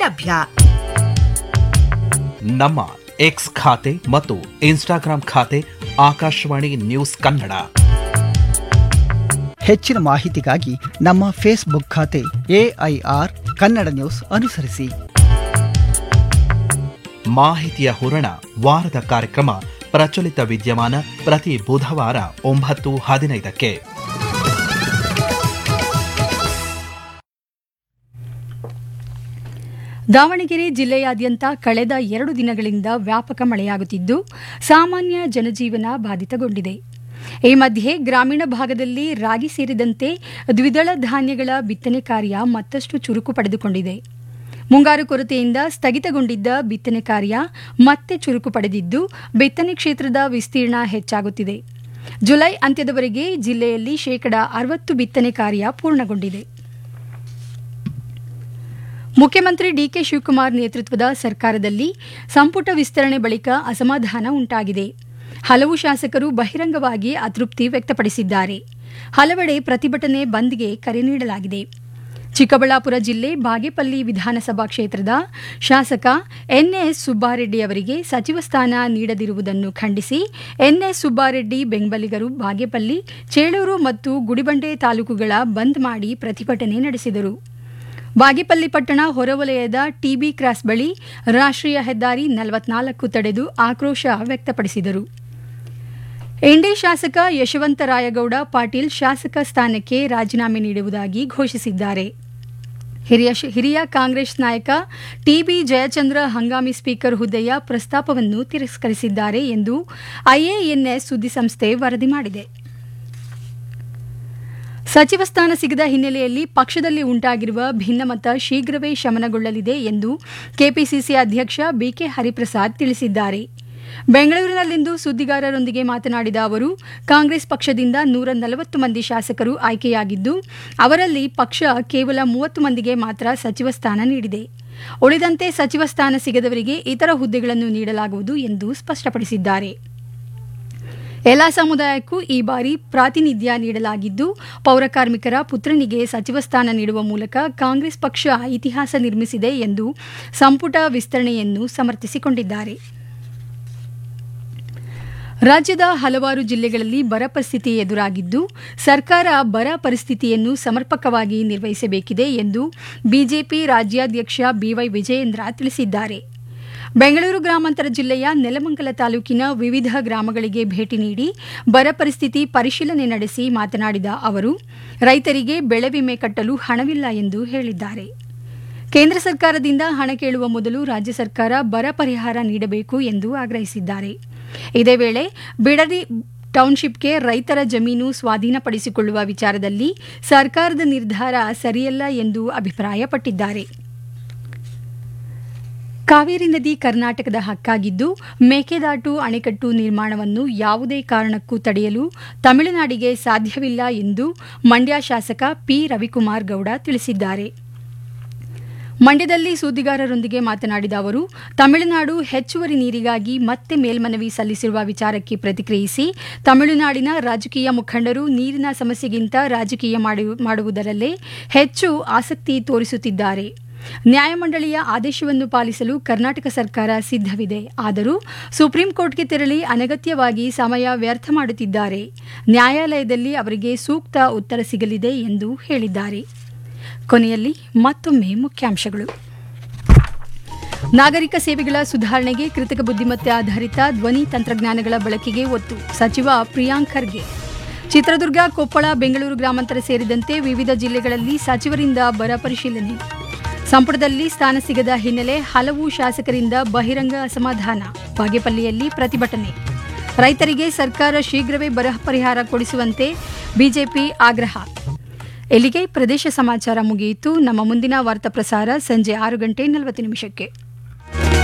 ಲಭ್ಯ ನಮ್ಮ ಎಕ್ಸ್ ಖಾತೆ ಮತ್ತು ಇನ್ಸ್ಟಾಗ್ರಾಂ ಖಾತೆ ಆಕಾಶವಾಣಿ ನ್ಯೂಸ್ ಕನ್ನಡ ಹೆಚ್ಚಿನ ಮಾಹಿತಿಗಾಗಿ ನಮ್ಮ ಫೇಸ್ಬುಕ್ ಖಾತೆ ಎಐಆರ್ ಕನ್ನಡ ನ್ಯೂಸ್ ಅನುಸರಿಸಿ ಮಾಹಿತಿಯ ಹೂರಣ ವಾರದ ಕಾರ್ಯಕ್ರಮ ಪ್ರಚಲಿತ ವಿದ್ಯಮಾನ ಪ್ರತಿ ಬುಧವಾರ ಒಂಬತ್ತು ಹದಿನೈದಕ್ಕೆ ದಾವಣಗೆರೆ ಜಿಲ್ಲೆಯಾದ್ಯಂತ ಕಳೆದ ಎರಡು ದಿನಗಳಿಂದ ವ್ಯಾಪಕ ಮಳೆಯಾಗುತ್ತಿದ್ದು ಸಾಮಾನ್ಯ ಜನಜೀವನ ಬಾಧಿತಗೊಂಡಿದೆ ಈ ಮಧ್ಯೆ ಗ್ರಾಮೀಣ ಭಾಗದಲ್ಲಿ ರಾಗಿ ಸೇರಿದಂತೆ ದ್ವಿದಳ ಧಾನ್ಯಗಳ ಬಿತ್ತನೆ ಕಾರ್ಯ ಮತ್ತಷ್ಟು ಚುರುಕು ಪಡೆದುಕೊಂಡಿದೆ ಮುಂಗಾರು ಕೊರತೆಯಿಂದ ಸ್ಥಗಿತಗೊಂಡಿದ್ದ ಬಿತ್ತನೆ ಕಾರ್ಯ ಮತ್ತೆ ಚುರುಕು ಪಡೆದಿದ್ದು ಬಿತ್ತನೆ ಕ್ಷೇತ್ರದ ವಿಸ್ತೀರ್ಣ ಹೆಚ್ಚಾಗುತ್ತಿದೆ ಜುಲೈ ಅಂತ್ಯದವರೆಗೆ ಜಿಲ್ಲೆಯಲ್ಲಿ ಶೇಕಡಾ ಅರವತ್ತು ಬಿತ್ತನೆ ಕಾರ್ಯ ಪೂರ್ಣಗೊಂಡಿದೆ ಮುಖ್ಯಮಂತ್ರಿ ಡಿಕೆ ಶಿವಕುಮಾರ್ ನೇತೃತ್ವದ ಸರ್ಕಾರದಲ್ಲಿ ಸಂಪುಟ ವಿಸ್ತರಣೆ ಬಳಿಕ ಅಸಮಾಧಾನ ಉಂಟಾಗಿದೆ ಹಲವು ಶಾಸಕರು ಬಹಿರಂಗವಾಗಿ ಅತೃಪ್ತಿ ವ್ಯಕ್ತಪಡಿಸಿದ್ದಾರೆ ಹಲವೆಡೆ ಪ್ರತಿಭಟನೆ ಬಂದ್ಗೆ ಕರೆ ನೀಡಲಾಗಿದೆ ಚಿಕ್ಕಬಳ್ಳಾಪುರ ಜಿಲ್ಲೆ ಬಾಗೇಪಲ್ಲಿ ವಿಧಾನಸಭಾ ಕ್ಷೇತ್ರದ ಶಾಸಕ ಎನ್ಎಸ್ ಸುಬ್ಬಾರೆಡ್ಡಿ ಅವರಿಗೆ ಸಚಿವ ಸ್ಥಾನ ನೀಡದಿರುವುದನ್ನು ಖಂಡಿಸಿ ಎನ್ಎಸ್ ಸುಬ್ಬಾರೆಡ್ಡಿ ಬೆಂಬಲಿಗರು ಬಾಗೇಪಲ್ಲಿ ಚೇಳೂರು ಮತ್ತು ಗುಡಿಬಂಡೆ ತಾಲೂಕುಗಳ ಬಂದ್ ಮಾಡಿ ಪ್ರತಿಭಟನೆ ನಡೆಸಿದರು ಬಾಗೇಪಲ್ಲಿ ಪಟ್ಟಣ ಹೊರವಲಯದ ಟಿಬಿ ಕ್ರಾಸ್ ಬಳಿ ರಾಷ್ಟ್ರೀಯ ಹೆದ್ದಾರಿ ನಲವತ್ನಾಲ್ಕು ತಡೆದು ಆಕ್ರೋಶ ವ್ಯಕ್ತಪಡಿಸಿದರು ಇಂಡಿ ಶಾಸಕ ಯಶವಂತರಾಯಗೌಡ ಪಾಟೀಲ್ ಶಾಸಕ ಸ್ಥಾನಕ್ಕೆ ರಾಜೀನಾಮೆ ನೀಡುವುದಾಗಿ ಘೋಷಿಸಿದ್ದಾರೆ ಹಿರಿಯ ಹಿರಿಯ ಕಾಂಗ್ರೆಸ್ ನಾಯಕ ಟಿಬಿ ಜಯಚಂದ್ರ ಹಂಗಾಮಿ ಸ್ಪೀಕರ್ ಹುದ್ದೆಯ ಪ್ರಸ್ತಾಪವನ್ನು ತಿರಸ್ಕರಿಸಿದ್ದಾರೆ ಎಂದು ಐಎಎನ್ಎಸ್ ಸುದ್ದಿಸಂಸ್ಥೆ ವರದಿ ಮಾಡಿದೆ ಸಚಿವ ಸ್ಥಾನ ಸಿಗದ ಹಿನ್ನೆಲೆಯಲ್ಲಿ ಪಕ್ಷದಲ್ಲಿ ಉಂಟಾಗಿರುವ ಭಿನ್ನಮತ ಶೀಘ್ರವೇ ಶಮನಗೊಳ್ಳಲಿದೆ ಎಂದು ಕೆಪಿಸಿಸಿ ಅಧ್ಯಕ್ಷ ಬಿಕೆ ಹರಿಪ್ರಸಾದ್ ತಿಳಿಸಿದ್ದಾರೆ ಬೆಂಗಳೂರಿನಲ್ಲಿಂದು ಸುದ್ದಿಗಾರರೊಂದಿಗೆ ಮಾತನಾಡಿದ ಅವರು ಕಾಂಗ್ರೆಸ್ ಪಕ್ಷದಿಂದ ನೂರ ನಲವತ್ತು ಮಂದಿ ಶಾಸಕರು ಆಯ್ಕೆಯಾಗಿದ್ದು ಅವರಲ್ಲಿ ಪಕ್ಷ ಕೇವಲ ಮೂವತ್ತು ಮಂದಿಗೆ ಮಾತ್ರ ಸಚಿವ ಸ್ಥಾನ ನೀಡಿದೆ ಉಳಿದಂತೆ ಸಚಿವ ಸ್ಥಾನ ಸಿಗದವರಿಗೆ ಇತರ ಹುದ್ದೆಗಳನ್ನು ನೀಡಲಾಗುವುದು ಎಂದು ಸ್ಪಷ್ಟಪಡಿಸಿದ್ದಾರೆ ಎಲ್ಲ ಸಮುದಾಯಕ್ಕೂ ಈ ಬಾರಿ ಪ್ರಾತಿನಿಧ್ಯ ನೀಡಲಾಗಿದ್ದು ಪೌರಕಾರ್ಮಿಕರ ಪುತ್ರನಿಗೆ ಸಚಿವ ಸ್ಥಾನ ನೀಡುವ ಮೂಲಕ ಕಾಂಗ್ರೆಸ್ ಪಕ್ಷ ಇತಿಹಾಸ ನಿರ್ಮಿಸಿದೆ ಎಂದು ಸಂಪುಟ ವಿಸ್ತರಣೆಯನ್ನು ಸಮರ್ಥಿಸಿಕೊಂಡಿದ್ದಾರೆ ರಾಜ್ಯದ ಹಲವಾರು ಜಿಲ್ಲೆಗಳಲ್ಲಿ ಬರ ಪರಿಸ್ಥಿತಿ ಎದುರಾಗಿದ್ದು ಸರ್ಕಾರ ಬರ ಪರಿಸ್ಥಿತಿಯನ್ನು ಸಮರ್ಪಕವಾಗಿ ನಿರ್ವಹಿಸಬೇಕಿದೆ ಎಂದು ಬಿಜೆಪಿ ರಾಜ್ಯಾಧ್ಯಕ್ಷ ಬಿವೈ ವಿಜಯೇಂದ್ರ ತಿಳಿಸಿದ್ದಾರೆ ಬೆಂಗಳೂರು ಗ್ರಾಮಾಂತರ ಜಿಲ್ಲೆಯ ನೆಲಮಂಗಲ ತಾಲೂಕಿನ ವಿವಿಧ ಗ್ರಾಮಗಳಿಗೆ ಭೇಟಿ ನೀಡಿ ಬರ ಪರಿಸ್ಥಿತಿ ಪರಿಶೀಲನೆ ನಡೆಸಿ ಮಾತನಾಡಿದ ಅವರು ರೈತರಿಗೆ ಬೆಳೆ ವಿಮೆ ಕಟ್ಟಲು ಹಣವಿಲ್ಲ ಎಂದು ಹೇಳಿದ್ದಾರೆ ಕೇಂದ್ರ ಸರ್ಕಾರದಿಂದ ಹಣ ಕೇಳುವ ಮೊದಲು ರಾಜ್ಯ ಸರ್ಕಾರ ಬರ ಪರಿಹಾರ ನೀಡಬೇಕು ಎಂದು ಆಗ್ರಹಿಸಿದ್ದಾರೆ ಇದೇ ವೇಳೆ ಬಿಡದಿ ಟೌನ್ಶಿಪ್ಗೆ ರೈತರ ಜಮೀನು ಸ್ವಾಧೀನಪಡಿಸಿಕೊಳ್ಳುವ ವಿಚಾರದಲ್ಲಿ ಸರ್ಕಾರದ ನಿರ್ಧಾರ ಸರಿಯಲ್ಲ ಎಂದು ಅಭಿಪ್ರಾಯಪಟ್ಟಿದ್ದಾರೆ ಕಾವೇರಿ ನದಿ ಕರ್ನಾಟಕದ ಹಕ್ಕಾಗಿದ್ದು ಮೇಕೆದಾಟು ಅಣೆಕಟ್ಟು ನಿರ್ಮಾಣವನ್ನು ಯಾವುದೇ ಕಾರಣಕ್ಕೂ ತಡೆಯಲು ತಮಿಳುನಾಡಿಗೆ ಸಾಧ್ಯವಿಲ್ಲ ಎಂದು ಮಂಡ್ಯ ಶಾಸಕ ಪಿ ರವಿಕುಮಾರ್ ಗೌಡ ತಿಳಿಸಿದ್ದಾರೆ ಮಂಡ್ಯದಲ್ಲಿ ಸುದ್ದಿಗಾರರೊಂದಿಗೆ ಮಾತನಾಡಿದ ಅವರು ತಮಿಳುನಾಡು ಹೆಚ್ಚುವರಿ ನೀರಿಗಾಗಿ ಮತ್ತೆ ಮೇಲ್ಮನವಿ ಸಲ್ಲಿಸಿರುವ ವಿಚಾರಕ್ಕೆ ಪ್ರತಿಕ್ರಿಯಿಸಿ ತಮಿಳುನಾಡಿನ ರಾಜಕೀಯ ಮುಖಂಡರು ನೀರಿನ ಸಮಸ್ಯೆಗಿಂತ ರಾಜಕೀಯ ಮಾಡುವುದರಲ್ಲೇ ಹೆಚ್ಚು ಆಸಕ್ತಿ ತೋರಿಸುತ್ತಿದ್ದಾರೆ ನ್ಯಾಯಮಂಡಳಿಯ ಆದೇಶವನ್ನು ಪಾಲಿಸಲು ಕರ್ನಾಟಕ ಸರ್ಕಾರ ಸಿದ್ಧವಿದೆ ಆದರೂ ಸುಪ್ರೀಂ ಕೋರ್ಟ್ಗೆ ತೆರಳಿ ಅನಗತ್ಯವಾಗಿ ಸಮಯ ವ್ಯರ್ಥ ಮಾಡುತ್ತಿದ್ದಾರೆ ನ್ಯಾಯಾಲಯದಲ್ಲಿ ಅವರಿಗೆ ಸೂಕ್ತ ಉತ್ತರ ಸಿಗಲಿದೆ ಎಂದು ಹೇಳಿದ್ದಾರೆ ಕೊನೆಯಲ್ಲಿ ಮತ್ತೊಮ್ಮೆ ಮುಖ್ಯಾಂಶಗಳು ನಾಗರಿಕ ಸೇವೆಗಳ ಸುಧಾರಣೆಗೆ ಕೃತಕ ಬುದ್ಧಿಮತ್ತೆ ಆಧಾರಿತ ಧ್ವನಿ ತಂತ್ರಜ್ಞಾನಗಳ ಬಳಕೆಗೆ ಒತ್ತು ಸಚಿವ ಪ್ರಿಯಾಂಕ್ ಖರ್ಗೆ ಚಿತ್ರದುರ್ಗ ಕೊಪ್ಪಳ ಬೆಂಗಳೂರು ಗ್ರಾಮಾಂತರ ಸೇರಿದಂತೆ ವಿವಿಧ ಜಿಲ್ಲೆಗಳಲ್ಲಿ ಸಚಿವರಿಂದ ಬರ ಪರಿಶೀಲನೆ ಸಂಪುಟದಲ್ಲಿ ಸ್ಥಾನ ಸಿಗದ ಹಿನ್ನೆಲೆ ಹಲವು ಶಾಸಕರಿಂದ ಬಹಿರಂಗ ಅಸಮಾಧಾನ ಬಾಗೇಪಲ್ಲಿಯಲ್ಲಿ ಪ್ರತಿಭಟನೆ ರೈತರಿಗೆ ಸರ್ಕಾರ ಶೀಘ್ರವೇ ಬರ ಪರಿಹಾರ ಕೊಡಿಸುವಂತೆ ಬಿಜೆಪಿ ಆಗ್ರಹ ಇಲ್ಲಿಗೆ ಪ್ರದೇಶ ಸಮಾಚಾರ ಮುಗಿಯಿತು ನಮ್ಮ ಮುಂದಿನ ವಾರ್ತಾ ಪ್ರಸಾರ ಸಂಜೆ ಆರು ಗಂಟೆ ನಲವತ್ತು ನಿಮಿಷಕ್ಕೆ